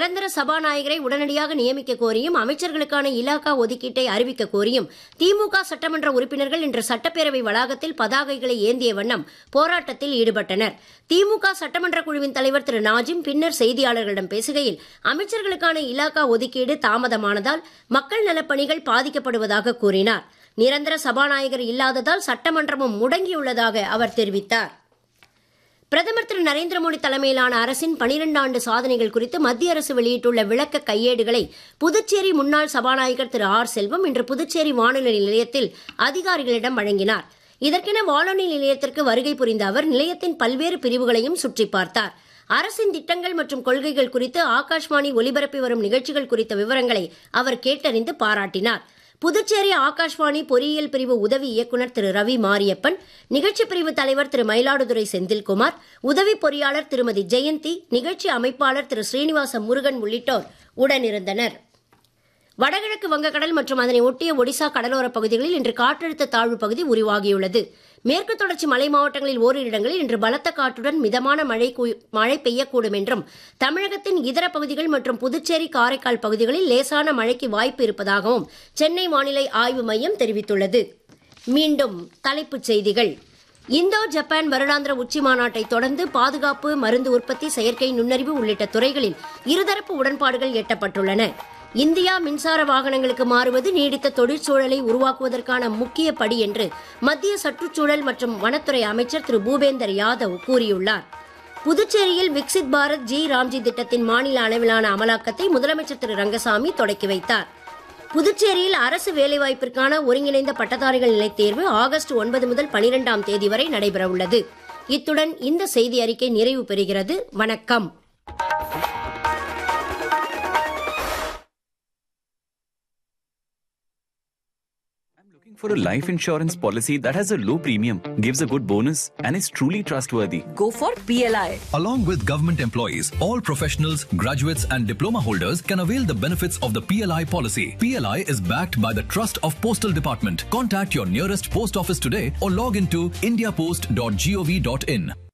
நிரந்தர சபாநாயகரை உடனடியாக நியமிக்க கோரியும் அமைச்சர்களுக்கான இலாகா ஒதுக்கீட்டை அறிவிக்க கோரியும் திமுக சட்டமன்ற உறுப்பினர்கள் இன்று சட்டப்பேரவை வளாகத்தில் பதாகைகளை ஏந்திய வண்ணம் போராட்டத்தில் ஈடுபட்டனர் திமுக சட்டமன்ற குழுவின் தலைவர் திரு நாஜிம் பின்னர் செய்தியாளர்களிடம் பேசுகையில் அமைச்சர்களுக்கான இலாகா ஒதுக்கீடு தாமதமானதால் மக்கள் நலப்பணிகள் பாதிக்கப்படுவதாக கூறினார் நிரந்தர சபாநாயகர் இல்லாததால் சட்டமன்றமும் முடங்கியுள்ளதாக அவர் தெரிவித்தார் பிரதமர் திரு நரேந்திர மோடி தலைமையிலான அரசின் பனிரெண்டு ஆண்டு சாதனைகள் குறித்து மத்திய அரசு வெளியிட்டுள்ள விளக்க கையேடுகளை புதுச்சேரி முன்னாள் சபாநாயகர் திரு ஆர் செல்வம் இன்று புதுச்சேரி வானொலி நிலையத்தில் அதிகாரிகளிடம் வழங்கினார் இதற்கென வானொலி நிலையத்திற்கு வருகை புரிந்த அவர் நிலையத்தின் பல்வேறு பிரிவுகளையும் சுற்றி பார்த்தார் அரசின் திட்டங்கள் மற்றும் கொள்கைகள் குறித்து ஆகாஷ்வாணி ஒலிபரப்பி வரும் நிகழ்ச்சிகள் குறித்த விவரங்களை அவர் கேட்டறிந்து பாராட்டினார் புதுச்சேரி ஆகாஷ்வாணி பொறியியல் பிரிவு உதவி இயக்குநர் திரு ரவி மாரியப்பன் நிகழ்ச்சி பிரிவு தலைவர் திரு மயிலாடுதுறை செந்தில்குமார் உதவி பொறியாளர் திருமதி ஜெயந்தி நிகழ்ச்சி அமைப்பாளர் திரு ஸ்ரீனிவாச முருகன் உள்ளிட்டோர் உடனிருந்தனர் வடகிழக்கு வங்கக்கடல் மற்றும் அதனை ஒட்டிய ஒடிசா கடலோரப் பகுதிகளில் இன்று காற்றழுத்த தாழ்வு பகுதி உருவாகியுள்ளது மேற்கு தொடர்ச்சி மலை மாவட்டங்களில் ஓரிரு இடங்களில் இன்று பலத்த காற்றுடன் மிதமான மழை கு- மழை பெய்யக்கூடும் என்றும் தமிழகத்தின் இதர பகுதிகள் மற்றும் புதுச்சேரி காரைக்கால் பகுதிகளில் லேசான மழைக்கு வாய்ப்பு இருப்பதாகவும் சென்னை வானிலை ஆய்வு மையம் தெரிவித்துள்ளது மீண்டும் தலைப்புச் செய்திகள் இந்தோ ஜப்பான் வருடாந்திர உச்சி மாநாட்டை தொடர்ந்து பாதுகாப்பு மருந்து உற்பத்தி செயற்கை நுண்ணறிவு உள்ளிட்ட துறைகளில் இருதரப்பு உடன்பாடுகள் எட்டப்பட்டுள்ளன இந்தியா மின்சார வாகனங்களுக்கு மாறுவது நீடித்த தொழிற்சூழலை உருவாக்குவதற்கான முக்கிய படி என்று மத்திய சுற்றுச்சூழல் மற்றும் வனத்துறை அமைச்சர் திரு பூபேந்தர் யாதவ் கூறியுள்ளார் புதுச்சேரியில் விக்சித் பாரத் ஜி ராம்ஜி திட்டத்தின் மாநில அளவிலான அமலாக்கத்தை முதலமைச்சர் திரு ரங்கசாமி தொடக்கி வைத்தார் புதுச்சேரியில் அரசு வேலைவாய்ப்பிற்கான ஒருங்கிணைந்த பட்டதாரிகள் நிலைத் தேர்வு ஆகஸ்ட் ஒன்பது முதல் பனிரெண்டாம் தேதி வரை நடைபெறவுள்ளது இத்துடன் இந்த செய்தி அறிக்கை நிறைவு பெறுகிறது வணக்கம் Looking for a life insurance policy that has a low premium, gives a good bonus, and is truly trustworthy. Go for PLI. Along with government employees, all professionals, graduates, and diploma holders can avail the benefits of the PLI policy. PLI is backed by the Trust of Postal Department. Contact your nearest post office today or log into indiapost.gov.in.